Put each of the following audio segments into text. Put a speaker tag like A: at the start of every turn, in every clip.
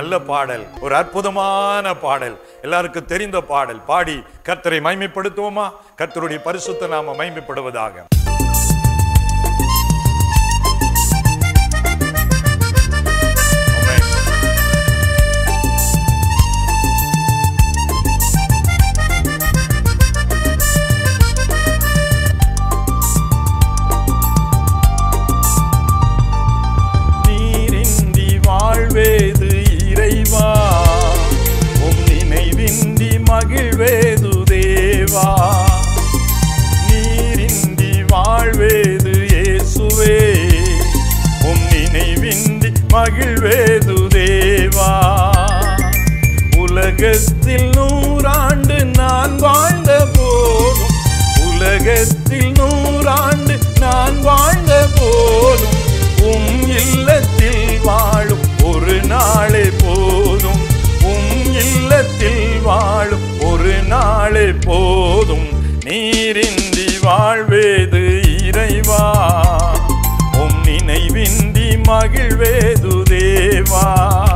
A: நல்ல பாடல் ஒரு அற்புதமான பாடல் எல்லாருக்கும் தெரிந்த பாடல் பாடி கர்த்தரை மைமைப்படுத்துவோமா கர்த்தருடைய பரிசுத்த நாம மைமைப்படுவதாக ஆமென். நீரின்றி வாழ்வேது இறைவா உம் நினைவின்றி மகிழ்வேது தேவா நீரின்றி வாழ்வேது இயேசுவே உம் நினைவின்றி மகிழ்வேது தேவா உலகத்தில் நூறாண்டு நான் வாழ்ந்த போதும் உலகத்தில் நூறாண்டு நான் வாழ்ந்த போதும் உம் இல்லத்தில் வாழும் ஒரு நாளே போதும் உம் இல்லத்தில் வாழும் ஒரு நாளே போதும் நீரின்றி வாழ்வேது இறைவா உம் நினைவின்றி மகிழ்வேது தேவா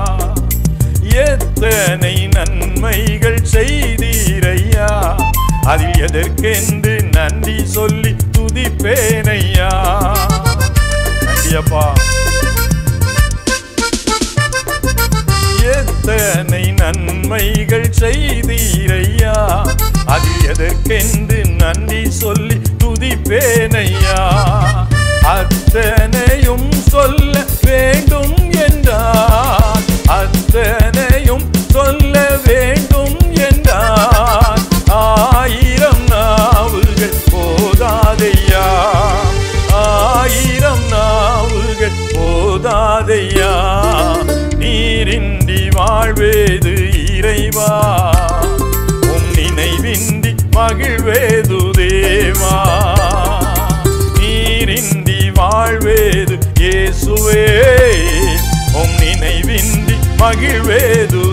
A: எத்தனை நன்மைகள் செய்தீரையா அதில் எதற்கென்று நன்றி சொல்லி துதிப்பேனையா நன்றியப்பா எத்தனை நன்மைகள் செய்தீரையா அது எதற்கென்று நன்றி சொல்லி துதிப்பேனையா அத்தனையும் சொல்ல வேண்டும் என்றார் அத்தனையும் சொல்ல வேண்டும் என்றார் ஆயிரம் நாவுகள் போதாதையா ஆயிரம் நாவுகள் போதாதையா நீரின்றி வாழ்வேது இறைவா உம் நினைவின்றி மகிழ்வேது தேவா நீரின்றி வாழ்வேது இயேசுவே உம் நினைவின்றி மகிழ்வேது